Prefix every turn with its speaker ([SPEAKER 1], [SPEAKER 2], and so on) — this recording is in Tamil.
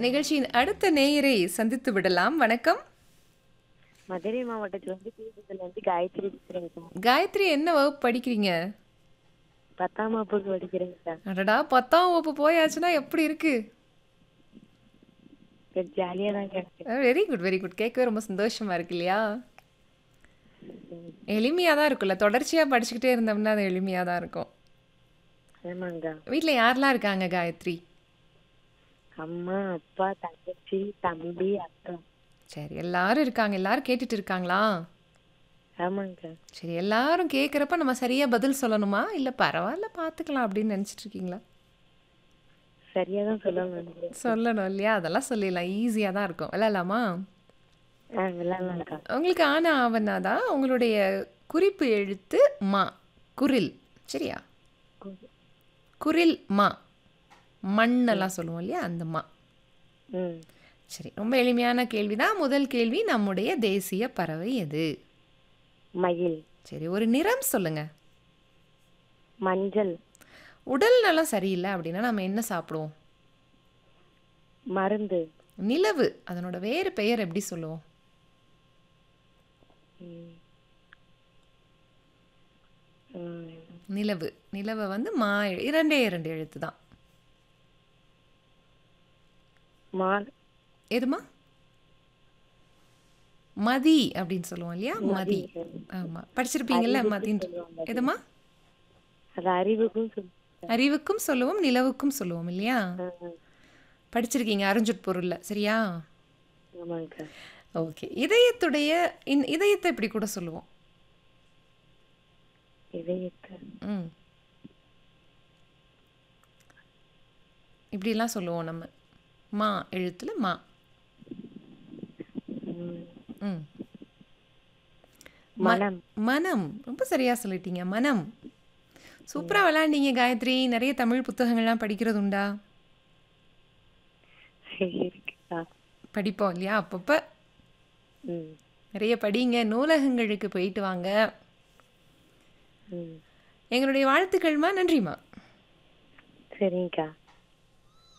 [SPEAKER 1] நிகழ்ச்சியின் அடுத்த நேயரை சந்தித்து விடலாம் வணக்கம்
[SPEAKER 2] மதுரை மாவட்டத்துல இருந்து தீபத்துல இருந்து காயத்ரி பேசுறேங்க
[SPEAKER 1] காயத்ரி என்ன வகுப்பு படிக்கிறீங்க
[SPEAKER 2] பத்தாம் வகுப்புக்கு படிக்கிறேங்க சார்
[SPEAKER 1] அடடா பத்தாம் வகுப்பு போயாச்சுன்னா எப்படி இருக்கு
[SPEAKER 2] ஜாலியா தான் கிடைக்கும்
[SPEAKER 1] வெரி குட் வெரி குட் கேட்கவே ரொம்ப சந்தோஷமா இருக்கு இல்லையா எளிமையாக தான் இருக்கும்ல தொடர்ச்சியாக படிச்சுக்கிட்டே இருந்தோம்னா அது எளிமையாக தான் இருக்கும்
[SPEAKER 2] ஆமாங்க
[SPEAKER 1] வீட்டில் யாரெல்லாம் இருக்காங்க காயத்ரி
[SPEAKER 2] அம்மா அப்பா தங்கச்சி தம்பி அக்கா
[SPEAKER 1] சரி எல்லாரும் இருக்காங்க எல்லாரும் கேட்டுட்டு இருக்காங்களா
[SPEAKER 2] ஆமாங்க
[SPEAKER 1] சரி எல்லாரும் கேட்குறப்ப நம்ம சரியாக பதில் சொல்லணுமா இல்லை பரவாயில்ல பார்த்துக்கலாம் அப்படின்னு நினச்சிட்டு இருக்கீங்களா
[SPEAKER 2] சரியா தான் சொல்லணும் நினைக்கிறேன்
[SPEAKER 1] சொல்லணும் இல்லையா அதெல்லாம் சொல்லிடலாம் ஈஸியாக தான் இருக்கும் விளையாடலாமா
[SPEAKER 2] ஆ விளாட்லாம்க்கா
[SPEAKER 1] உங்களுக்கு ஆன ஆவனா தான் உங்களுடைய குறிப்பு எழுத்து மா குரில் சரியா குரில் மா மண்ணெல்லாம் சொல்லுவோம் இல்லையா அந்த மா
[SPEAKER 2] ம்
[SPEAKER 1] சரி ரொம்ப எளிமையான கேள்வி தான் முதல் கேள்வி நம்முடைய தேசிய பறவை எது
[SPEAKER 2] மயில்
[SPEAKER 1] சரி ஒரு நிறம் சொல்லுங்க
[SPEAKER 2] மஞ்சள்
[SPEAKER 1] உடல் நலம் சரியில்லை அப்படின்னா நம்ம என்ன சாப்பிடுவோம்
[SPEAKER 2] மருந்து
[SPEAKER 1] நிலவு அதனோட வேறு பெயர் எப்படி சொல்லுவோம்
[SPEAKER 2] ம். ம்.
[SPEAKER 1] நிலவு நிலவை வந்து மா எழு- இரண்டே இரண்டு எழுத்து தான்
[SPEAKER 2] மால்
[SPEAKER 1] எதுமா மதி அப்படின்னு சொல்லுவோம் இல்லையா மதி ஆமா படிச்சிருப்பீங்கல்ல மதின்ற எதுமா
[SPEAKER 2] அது அறிவுக்கும் சொல்லு
[SPEAKER 1] அறிவுக்கும் சொல்லுவோம் நிலவுக்கும் சொல்லுவோம் இல்லையா
[SPEAKER 2] ஆ,
[SPEAKER 1] படிச்சிருக்கீங்க அறிஞ்சுட்பொருள்ல சரியா
[SPEAKER 2] ஆமாங்கக்கா
[SPEAKER 1] ஓகே இதயத்துடைய இன் இதயத்தை இப்படி கூட சொல்லுவோம்
[SPEAKER 2] இதயத்தை
[SPEAKER 1] ம் இப்படிலாம் சொல்லுவோம் நம்ம மா எழுத்துல மா
[SPEAKER 2] ம்.
[SPEAKER 1] ம்
[SPEAKER 2] மனம்
[SPEAKER 1] மனம் ரொம்ப சரியா சொல்லிட்டீங்க மனம் சூப்பரா விளையாண்டீங்க காயத்ரி நிறைய தமிழ் புத்தகங்கள்லாம் படிக்கிறது உண்டா
[SPEAKER 2] இருக்குக்கா
[SPEAKER 1] படிப்போம் இல்லையா அப்பப்போ
[SPEAKER 2] ம்
[SPEAKER 1] நிறைய படிங்க நூலகங்களுக்கு போயிட்டு வாங்க
[SPEAKER 2] ம்
[SPEAKER 1] எங்களுடைய வாழ்த்துக்கள்மா நன்றிம்மா
[SPEAKER 2] சரிங்கக்கா